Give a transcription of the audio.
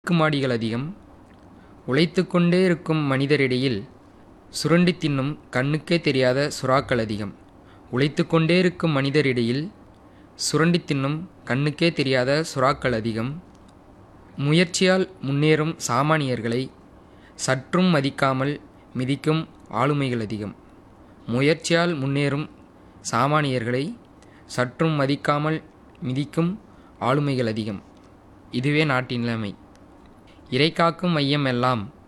அடுக்குமாடிகள் அதிகம் உழைத்துக் கொண்டே இருக்கும் மனிதரிடையில் சுரண்டித் தின்னும் கண்ணுக்கே தெரியாத சுறாக்கள் அதிகம் உழைத்துக் கொண்டே இருக்கும் மனிதரிடையில் சுரண்டித் தின்னும் கண்ணுக்கே தெரியாத சுறாக்கள் அதிகம் முயற்சியால் முன்னேறும் சாமானியர்களை சற்றும் மதிக்காமல் மிதிக்கும் ஆளுமைகள் அதிகம் முயற்சியால் முன்னேறும் சாமானியர்களை சற்றும் மதிக்காமல் மிதிக்கும் ஆளுமைகள் அதிகம் இதுவே நாட்டின் நிலைமை இறைகாக்கும் மையம் எல்லாம்